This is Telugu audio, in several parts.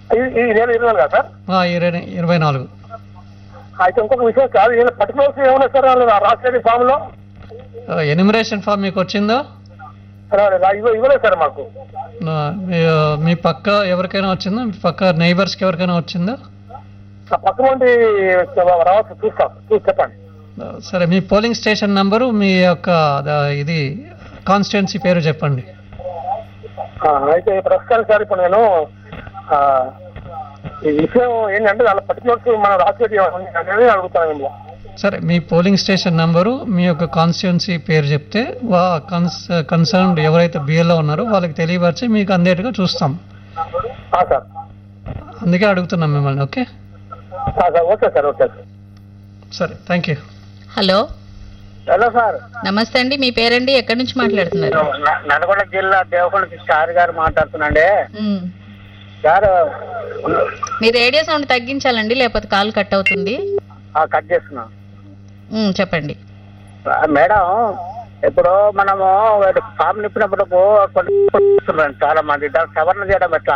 ఈ- ఈ నెల ఇరవై నాలుగు సార్ ఆ, ఇరవై ఇరవై నాలుగు అయితే ఇంకొక విషయం సార్ ఈయన పర్టికులర్స్ ఏమన్నా సార్ వాళ్ళు రాసేది ఫామ్ లో ఎనిమిరేషన్ ఫామ్ మీకు వచ్చిందో ఇవ్వ ఇవ్వలేదు సార్ మాకు ఆ, మీ మీ పక్క ఎవరికైనా వచ్చిందో మీ పక్క నైబర్స్కి ఎవరికైనా వచ్చిందో ఆ పక్క నుండి రావచ్చు చూస్తాం చూసి చెప్పండి ఆ, సరే మీ పోలింగ్ స్టేషన్ నంబరు మీ యొక్క ద- ఇది కాన్స్టిట్యున్సీ పేరు చెప్పండి ఆ, అయితే ప్రస్తుతానికి సార్ ఇప్పుడు నేను ఆ, ఈ విషయం ఏంటంటే వాళ్ళ పర్టికులర్స్ మనం రాసేది ఏమన్నా అనేది అడుగుతాను ఇందులో సరే మీ పోలింగ్ స్టేషన్ నంబరు మీ యొక్క కాన్స్టిట్యున్సీ పేరు చెప్తే వా కన్స్ కన్సర్న్డ్ ఎవరైతే బిఎల్లో ఉన్నారో వాళ్ళకి తెలియపరిచి మీకు అందేట్టుగా చూస్తాం ఆ, సార్ అందుకే అడుగుతున్నాం మిమ్మల్ని ఓకే ఆ, sir okay sir okay sir సరే thank you hello hello sir నమస్తే అండి మీ పేరండి ఎక్కడి నుంచి మాట్లాడుతున్నారు న- నల్గొండ జిల్లా దేవకొండ సార్ గారు మాట్లాడుతున్నాండి మ్. సార్ మీ రేడియో సౌండ్ తగ్గించాలండి లేకపోతే కాల్ కట్ అవుతుంది ఆ, కట్ చేస్తున్నా మ్, చెప్పండి ఆ, మేడం ఇప్పుడు మనము ఫామ్ నింపినప్పుడు కొన్ని ఇస్తున్నారు చాలా మంది దాన్ని సవరణ చేయడం ఎట్లా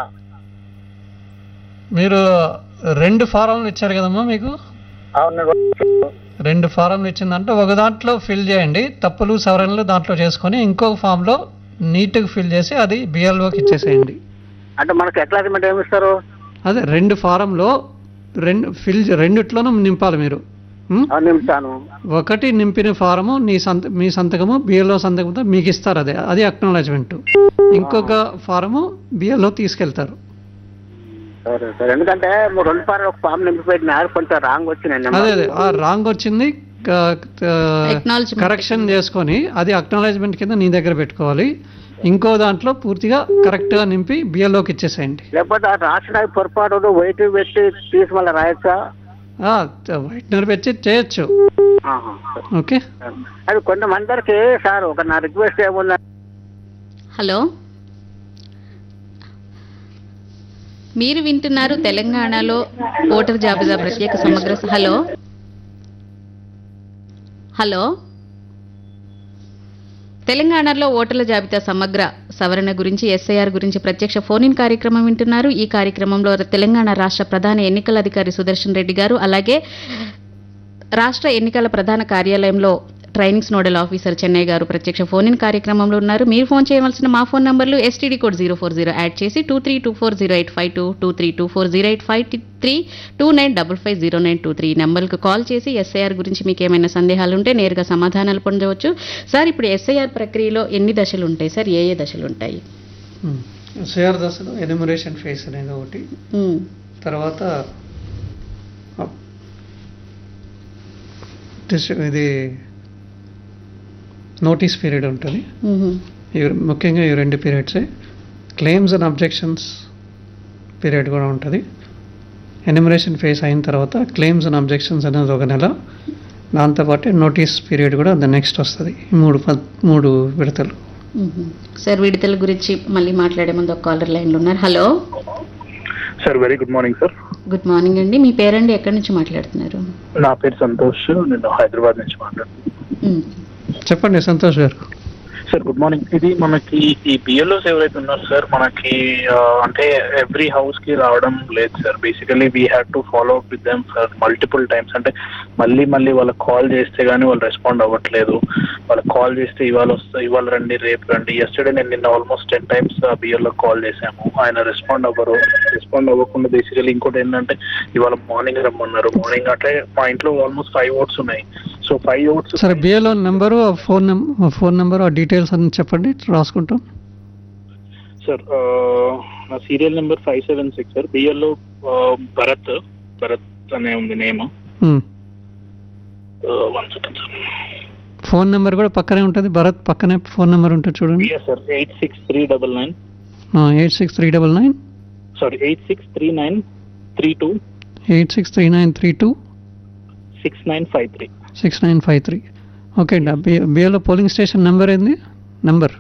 మీరు రెండు ఫారంలు ఇచ్చారు కదమ్మా మీకు అవును రెండు ఫారంలు ఇచ్చిందంటే ఒక దాంట్లో ఫిల్ చేయండి తప్పులు సవరణలు దాంట్లో చేసుకొని ఇంకొక ఫామ్లో నీట్గా ఫిల్ చేసి అది బిఎల్ఓకి ఇచ్చేసేయండి అంటే మనకి ఎట్లా అగ్రిమెంట్ ఏమి ఇస్తారు అదే రెండు ఫారంలో రెండు ఫిల్ రెండిట్లోనూ నింపాలి మీరు ఉం? అవును, నింపుతాను ఒకటి నింపిన ఫారము నీ సంత మీ సంతకము బిఎల్ఓ సంతకంతో మీకు ఇస్తారు అదే అది అక్నాలజ్మెంట్ ఇంకొక ఫారము బిఎల్ఓ తీసుకెళ్తారు సరే సరే ఎందుకంటే మీరు రెండు సార్లు ఒక ఫామ్ నింపిపోయినారు కొంచెం రాంగ్ వచ్చినాయి అదే అదే ఆ రాంగ్ వచ్చింది Acknowledgement. కరెక్షన్ చేసుకొని అది అక్నాలజ్మెంట్ కింద నీ దగ్గర పెట్టుకోవాలి ఇంకో దాంట్లో పూర్తిగా కరెక్ట్గా నింపి బిఎల్ఓకి ఇచ్చేసేయండి లేకపోతే ఆ రాసిన పొరపాటు వెయిట్ పెట్టి తీసి మళ్ళీ రాయొచ్చా వైట్నర్ పెట్టి చేయొచ్చు ఆహా. ఓకే అది కొంతమందికి సార్ ఒక నా రిక్వెస్ట్ ఏముంది హలో మీరు వింటున్నారు తెలంగాణలో ఓటర్ జాబితా ప్రత్యేక సమగ్ర స- హలో హలో తెలంగాణలో ఓటర్ల జాబితా సమగ్ర సవరణ గురించి ఎస్ఐఆర్ గురించి ప్రత్యక్ష ఫోన్ ఇన్ కార్యక్రమం వింటున్నారు ఈ కార్యక్రమంలో తెలంగాణ రాష్ట్ర ప్రధాన ఎన్నికల అధికారి సుదర్శన్ రెడ్డి గారు అలాగే రాష్ట్ర ఎన్నికల ప్రధాన కార్యాలయంలో ట్రైనింగ్స్ నోడల్ ఆఫీసర్ చెన్నై గారు ప్రత్యక్ష ఫోన్ ఇన్ కార్యక్రమంలో ఉన్నారు మీరు ఫోన్ చేయవలసిన మా ఫోన్ నంబర్లు STD code zero four zero add చేసి two three two four zero eight five two two three two four zero eight five three two nine double five zero nine two three నెంబర్కి కాల్ చేసి ఎస్ఐఆర్ గురించి మీకు ఏమైనా సందేహాలు ఉంటే నేరుగా సమాధానాలు పొందవచ్చు సార్ ఇప్పుడు ఎస్ఐఆర్ ప్రక్రియలో ఎన్ని దశలు ఉంటాయి సార్ ఏ ఏ దశలు ఉంటాయి షేర్ దశలో ఎనిమరేషన్ ఫేస్ అనేది ఒకటి ఉమ్, తర్వాత అప్- డిస్- ఇది నోటీస్ పీరియడ్ ఉంటుంది ఉహు, ఇవి ముఖ్యంగా ఈ రెండు పీరియడ్సే క్లెయిమ్స్ అండ్ అబ్జెక్షన్స్ పీరియడ్ కూడా ఉంటుంది ఎనిమరేషన్ ఫేస్ అయిన తర్వాత క్లెయిమ్స్ అండ్ అబ్జెక్షన్స్ అనేది ఒక నెల దాంతోపాటు నోటీస్ పీరియడ్ కూడా ద నెక్స్ట్ వస్తుంది ఈ మూడు పద్- మూడు విడతలు ఉహు. సార్ విడుదల గురించి మళ్ళీ మాట్లాడే ముందు ఒక కాలర్ లైన్లో ఉన్నారు hello sir very good morning sir good morning అండి మీ పేరండి ఎక్కడి నుంచి మాట్లాడుతున్నారు నా పేరు సంతోష్ నేను హైదరాబాద్ నుంచి మాట్లాడుతున్నాను ఉమ్, చెప్పండి సంతోష్ గారు సార్ గుడ్ మార్నింగ్ ఇది మనకి ఈ బిఎల్ఓస్ ఎవరైతే ఉన్నారో సార్ మనకి ఆ, అంటే ఎవ్రీ హౌస్ కి రావడం లేదు sir basically we had to follow up with them sir multiple times అంటే మళ్ళీ మళ్ళీ వాళ్ళకి కాల్ చేస్తే గానీ వాళ్ళు రెస్పాండ్ అవ్వట్లేదు వాళ్ళకి కాల్ చేస్తే ఇవాళ వస్తా ఇవాళ రండి రేపు రండి ఎస్టర్డే నేను నిన్న almost ten times BLO call చేశాము ఆయన రెస్పాండ్ అవ్వరు రెస్పాండ్ అవ్వకుండా బేసికలీ ఇంకోటి ఏంటంటే ఇవాళ మార్నింగ్ రమ్మన్నారు మార్నింగ్ అంటే మా ఇంట్లో ఆల్మోస్ట్ ఫైవ్ ఓట్స్ ఉన్నాయి సో ఫైవ్ ఓట్స్ సరే బిఏలో నెంబరు ఫోన్ నెం ఫోన్ నెంబరు ఆ డీటెయిల్స్ అన్ని చెప్పండి రాసుకుంటాం సార్ ఆ, నా serial number five seven six sir BLO Bharat Bharat అనే ఉంది name um. One second sir phone number కూడా పక్కనే ఉంటుంది భరత్ పక్కనే ఫోన్ నెంబర్ ఉంటుంది చూడండి yes sir eight six three double nine eight six three double nine sorry eight six three nine three two eight six three nine three two six nine five three six nine five three okay అండి బి బిఏలో పోలింగ్ స్టేషన్ నెంబర్ ఏంది number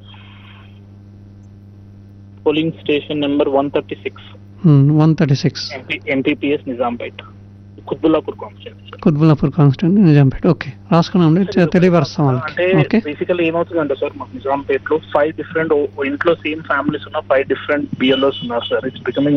polling station number one thirty six one thirty six MPPS Nizampet Quthbullapur constituency Quthbullapur constituent Nizampet okay రాసుకున్నాం తెలియపరుస్తాం వాళ్ళకి అంటే ఓకే బేసికల్ ఏమవుతుందంటే సార్ మాకు నిజాంపేట్ లో ఫైవ్ డిఫరెంట్ ఇంట్లో సేమ్ ఫ్యామిలీస్ ఉన్న ఫైవ్ డిఫరెంట్ బిఎల్ఓస్ ఉన్నారు సార్ ఇట్స్ బికమింగ్